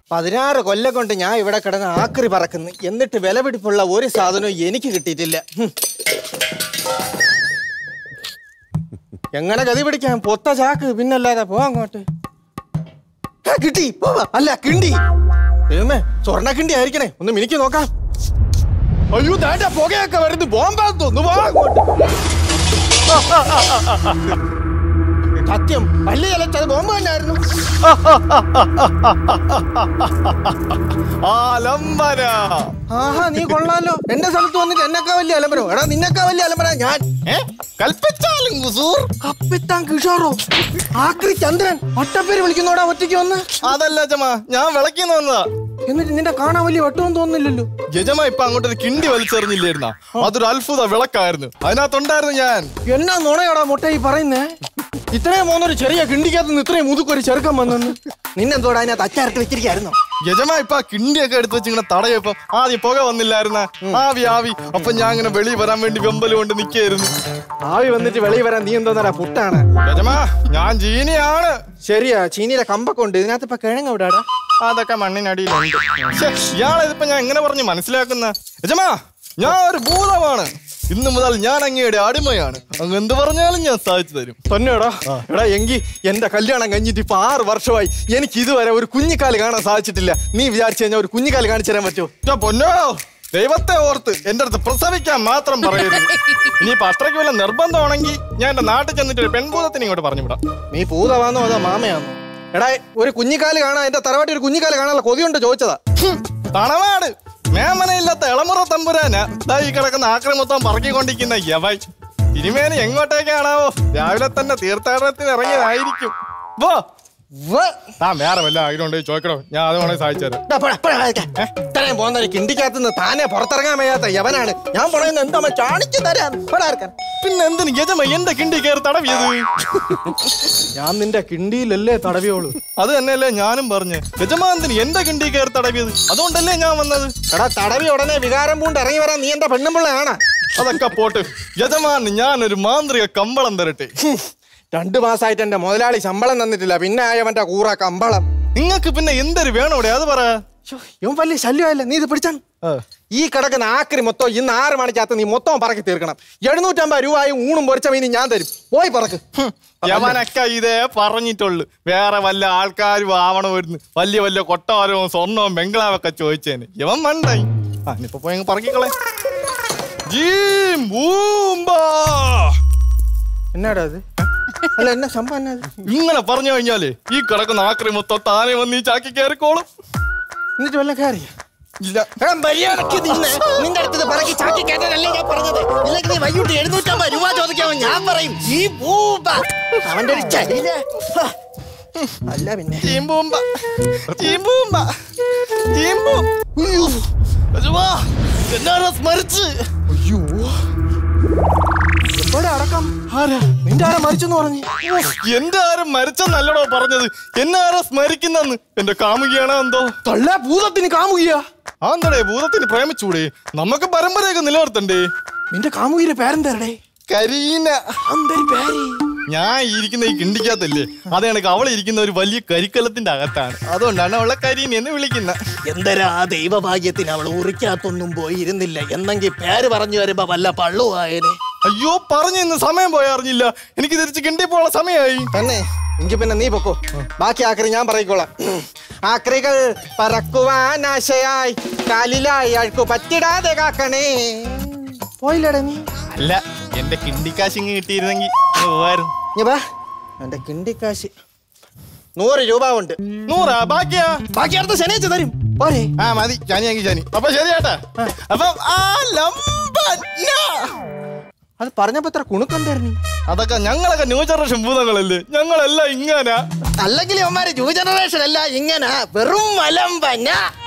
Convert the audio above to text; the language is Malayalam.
പതിനാറ് കൊല്ലം കൊണ്ട് ഞാൻ ഇവിടെ കിടന്ന് ആക്രി പറക്കുന്നു എന്നിട്ട് വിലപിടിപ്പുള്ള ഒരു സാധനവും എനിക്ക് കിട്ടിയിട്ടില്ല ഹും. എങ്ങനെ ഗതി പിടിക്കാൻ പൊത്ത ചാക്ക് പിന്നല്ലാതെ പോ അങ്ങോട്ട് ആ, കിട്ടി പോവാ അല്ല കിണ്ടി ദൈവമേ സ്വർണ്ണ കിണ്ടി ആയിരിക്കണേ ഒന്ന് മിനിക്ക് നോക്കാം അയ്യോ ദാണ്ട പുകയൊക്കെ വരുന്നു ബോംബാന്ന് തോന്നുന്നു വാ അങ്ങോട്ട് സത്യം പള്ളി അലച്ചത് ബോംബ് തന്നെയായിരുന്നു ആലംബന ആഹാ നീ കൊള്ളാലോ എന്റെ സ്ഥലത്ത് വന്നിട്ട് എന്നെക്കാ വലിയ അലമ്പരോ എടാ നിന്നെക്കാ വലിയ അലമ്പര ഞാൻ ഏ കൽപ്പിച്ചാലും കുസൂർ കപ്പിത്താൻ കിഷോറോ ആക്രി ചന്ദ്രൻ ഒട്ടപ്പേര് വിളിക്കുന്നോടാ ഒറ്റയ്ക്ക് വന്ന് അതല്ല ജമ ഞാൻ വിളക്കിന്ന് വന്നതാ എന്നിട്ട് നിന്റെ കാണാൻ വലിയ വട്ടവും തോന്നുന്നില്ലല്ലോ യജമ ഇപ്പൊ അങ്ങോട്ടൊരു കിണ്ടി വലിച്ചെറിഞ്ഞില്ലായിരുന്ന അതൊരു അത്ഭുത വിളക്കായിരുന്നു അതിനകത്തുണ്ടായിരുന്നു ഞാൻ എന്നാ നുണയോടാ മുട്ട ഈ പറയുന്നേ ഇത്രയും പോകുന്നൊരു ചെറിയ കിണ്ടിക്കകത്ത് നിന്ന് ഇത്രയും മുതുക്കൊരു ചെറുക്കം വന്നെന്ന് നിന്നെന്തോടാ അതിനകത്ത് അച്ചാരത്ത് വെച്ചിരിക്കായിരുന്നോ യജമ ഇപ്പൊ ആ കിണ്ടിയൊക്കെ എടുത്ത് വെച്ച് ഇങ്ങനെ തടയപ്പം ആദ്യം പുക വന്നില്ലായിരുന്ന ആവി ആവി അപ്പൊ ഞാൻ ഇങ്ങനെ വെളി വരാൻ വേണ്ടി വെമ്പല് കൊണ്ട് നിക്കായിരുന്നു ആവി വന്നിട്ട് വെളിയിൽ വരാൻ നീ എന്തോന്നടാ പുട്ടാണ് യജമ ഞാൻ ജീനിയാണ് ശരിയാ ചീനിയുടെ കമ്പൊക്കെ ഉണ്ട് ഇതിനകത്ത് ഇപ്പൊ കിഴങ്ങ് വിടാടാ അതൊക്കെ മണ്ണിനടിയിലുണ്ട് ശ്ശെ, ഇയാളിതിപ്പോ ഞാൻ എങ്ങനെ പറഞ്ഞ് മനസ്സിലാക്കുന്ന യജമാ ഞാൻ ഒരു ഭൂതമാണ് ഇന്നു മുതൽ ഞാൻ അങ്ങയുടെ അടിമയാണ് അങ്ങ് എന്ത് പറഞ്ഞാലും ഞാൻ സാധിച്ചു തരും തന്നെടാ എടാ എങ്കി എന്റെ കല്യാണം കഴിഞ്ഞിട്ട് ഇപ്പൊ ആറ് വർഷമായി എനിക്ക് ഇതുവരെ ഒരു കുഞ്ഞിക്കാല് കാണാൻ സാധിച്ചിട്ടില്ല നീ വിചാരിച്ചു കഴിഞ്ഞാൽ ഒരു കുഞ്ഞിക്കാല് കാണിച്ചു തരാൻ പറ്റുമോ ഛെ, പൊന്നോ ദൈവത്തെ ഓർത്ത് എന്റെ അടുത്ത് പ്രസവിക്കാൻ മാത്രം പറയരുത് ഇനിയിപ്പൊ അത്രയ്ക്ക് വല്ല നിർബന്ധമാണെങ്കിൽ ഞാൻ എന്റെ നാട്ടിൽ ചെന്നിട്ട് ഒരു പെൺഭൂതത്തിന് ഇങ്ങോട്ട് പറഞ്ഞു വിടാം നീ പൂതവാന്നോ അതോ മാമയാന്നോ എടാ ഒരു കുഞ്ഞിക്കാല് കാണാൻ എന്റെ തറവാട്ടി ഒരു കുഞ്ഞിക്കാല് കാണാനുള്ള കൊതിയുണ്ട് ചോദിച്ചതാ ഹും, തണവാട് മേമനയില്ലാത്ത ഇളമുറ തമ്പുരാന ദാ ഈ കിടക്കുന്ന ആക്രി മൊത്തം പറക്കിക്കൊണ്ടിരിക്കുന്ന യവായി തിരുമേനി എങ്ങോട്ടേക്കാണാവോ രാവിലെ തന്നെ തീർത്ഥാടനത്തിന് ഇറങ്ങിയതായിരിക്കും വോ താൻ വേറെ വല്ല ആഗ്രഹം ചോദിക്കണോ ഞാൻ അത് വേണേ സഹായിച്ചു തരാം ഡാ, പോടാ, പോടാ, വായിക്കാം. ഇത്രയും പോകുന്ന ഒരു കിണ്ടിക്കകത്ത് നിന്ന് താനെ പുറത്തിറങ്ങാൻ വയ്യാത്ത യവനാണ് ഞാൻ പറയുന്നത് എന്താ കാണിച്ചു തരാൻ പോടാർക്കാൻ പിന്നെ എന്തിന് യജമ എന്റെ കിണ്ടി കയറി തടവിയത് ഞാൻ നിന്റെ കിണ്ടിയിലല്ലേ തടവിയോളൂ അത് തന്നെയല്ലേ ഞാനും പറഞ്ഞു യജമാന്തിന് എന്റെ കിണ്ടി കയറി തടവിയത് അതുകൊണ്ടല്ലേ ഞാൻ വന്നത് എടാ തടവി ഉടനെ വികാരം പൂണ്ട് ഇറങ്ങി വരാൻ നീ എന്റെ പെണ്ണുമ്പിള്ളയാണ് അതൊക്കെ പോട്ട് യജമാന് ഞാനൊരു മാന്ത്രിക കമ്പളം തരട്ടെ രണ്ടു മാസമായിട്ട് എന്റെ മുതലാളി ശമ്പളം തന്നിട്ടില്ല പിന്നെ ആയവന്റെ കൂറ കമ്പളം നിങ്ങൾക്ക് പിന്നെ എന്തൊരു വേണോടെ അത് പറ ശ്ശോ, ഇവൻ വലിയ ശല്യമല്ലേ നീ ഇത് പിടിച്ചാണ് ഈ കിടക്കുന്ന ആക്രി മൊത്തം ഇന്ന് ആറ് മണിക്കകത്ത് നീ മൊത്തം പറക്കി തീർക്കണം എഴുന്നൂറ്റമ്പത് രൂപയും ഊണും പൊരിച്ച മീനും ഞാൻ തരും പോയി പറക്ക് യവനൊക്കെ ഇതേ പറഞ്ഞിട്ടുള്ളു വേറെ വല്ല ആൾക്കാരും ആവണമായിരുന്നു വലിയ വലിയ കൊട്ടാരവും സ്വർണവും ബംഗ്ലാവൊക്കെ ചോദിച്ചേന് യവൻ മണ്ടായി ആ ഇനിയിപ്പോ പോയി അങ്ങ് പറക്കിക്കളെ ജീം ബൂംബാ. എന്നാടാ അത് അല്ല എന്നാ സംഭവം എന്നാ അത്? ഇങ്ങനെ പറഞ്ഞു കഴിഞ്ഞാലേ ഈ കിടക്കുന്ന ആക്രി മൊത്തം താനെ വന്ന് ഈ ചാക്കി കയറിക്കോളും എന്നിട്ട് വല്ല കയറി ഇല്ല മര്യാദക്ക് നിന്നെ നിന്റെ അടുത്ത് പറക്കി ചാക്കി കേട്ടതല്ലേ ഞാൻ പറഞ്ഞത് ഇല്ലെങ്കിൽ നീ വൈകിട്ട് എഴുന്നൂറ്റമ്പത് രൂപ ചോദിക്കാമോ ഞാൻ പറയും ഈ ഭൂപ അവന്റെ ഒരു ചരിയില് ഹ. അല്ല പിന്നെ ജീം ബൂംബ. ജീം ബൂംബ. ജീം ബൂ. ഉയ്യോ. യജമാ, എന്നാണ് സ്മരിച്ച് അയ്യോ എവിടെ അടക്കം ആരാ നിന്റെ ആരാ മരിച്ചെന്ന് പറഞ്ഞു എന്റെ ആരും മരിച്ചെന്നല്ലടോ പറഞ്ഞത് എന്നെ ആരാ സ്മരിക്കുന്നെന്ന് എന്റെ കാമുകിയാണോ എന്തോ തള്ള ഭൂതത്തിന് കാമുകിയാ ആന്തടേ ഭൂതത്തിന് പ്രേമിച്ചൂടെ നമുക്ക് പരമ്പരയൊക്കെ നിലനിർത്തണ്ടേ നിന്റെ കാമുകിയുടെ പേരെന്തരടേ കരീന അന്തരി പേര് ഞാൻ ഇരിക്കുന്ന ഈ കിണ്ടിക്കകത്തല്ലേ അത് കണക്ക് അവൾ ഇരിക്കുന്ന ഒരു വലിയ കരിക്കലത്തിന്റെ അകത്താണ് അതുകൊണ്ടാണ് അവളെ കരീന എന്ന് വിളിക്കുന്നത് എന്തരാ ദൈവഭാഗ്യത്തിന് അവൾ ഉറിക്കകത്തൊന്നും പോയിരുന്നില്ല എന്നെങ്കിൽ പേര് പറഞ്ഞു വരുമ്പോ വല്ല പള്ളുവായനെ അയ്യോ പറഞ്ഞു ഇന്ന് സമയം പോയ അറിഞ്ഞില്ല എനിക്ക് തിരിച്ച് കിണ്ടി പോകാനുള്ള സമയമായി തന്നെ എങ്കിൽ പിന്നെ നീ പൊക്കോ ബാക്കി ആക്രി ഞാൻ പറയിക്കോളാം ആക്രികൾ പറക്കുവാൻ ആശയായി കാലിലായി അഴുക്കു പറ്റിടാതെ കാക്കണേ പോയില്ലടേ നീ അല്ല എന്റെ കിണ്ടിക്കാശിങ് കിട്ടിയിരുന്നെങ്കിൽ പോവായിരുന്നു ഇനി വാ എന്റെ കിണ്ടിക്കാശ് നൂറ് രൂപ ഉണ്ട് നൂറാ ബാക്കിയാ ബാക്കി അടുത്ത ശനിയാഴ്ച തരും പോരെ ആ മതി ചാനിയെങ്കിൽ ചാനി അപ്പൊ ശരി ചേട്ടാ അപ്പം ആ ലംബന അത് പറഞ്ഞപ്പോ എത്ര കുണുക്കം തരണി അതൊക്കെ ഞങ്ങളൊക്കെ ന്യൂ ജനറേഷൻ ഭൂതങ്ങളല്ലേ ഞങ്ങളെല്ലാം ഇങ്ങനെ അല്ലെങ്കിൽ അവന്മാര് ന്യൂ ജനറേഷൻ അല്ല ഇങ്ങനെ വെറും മലമ്പന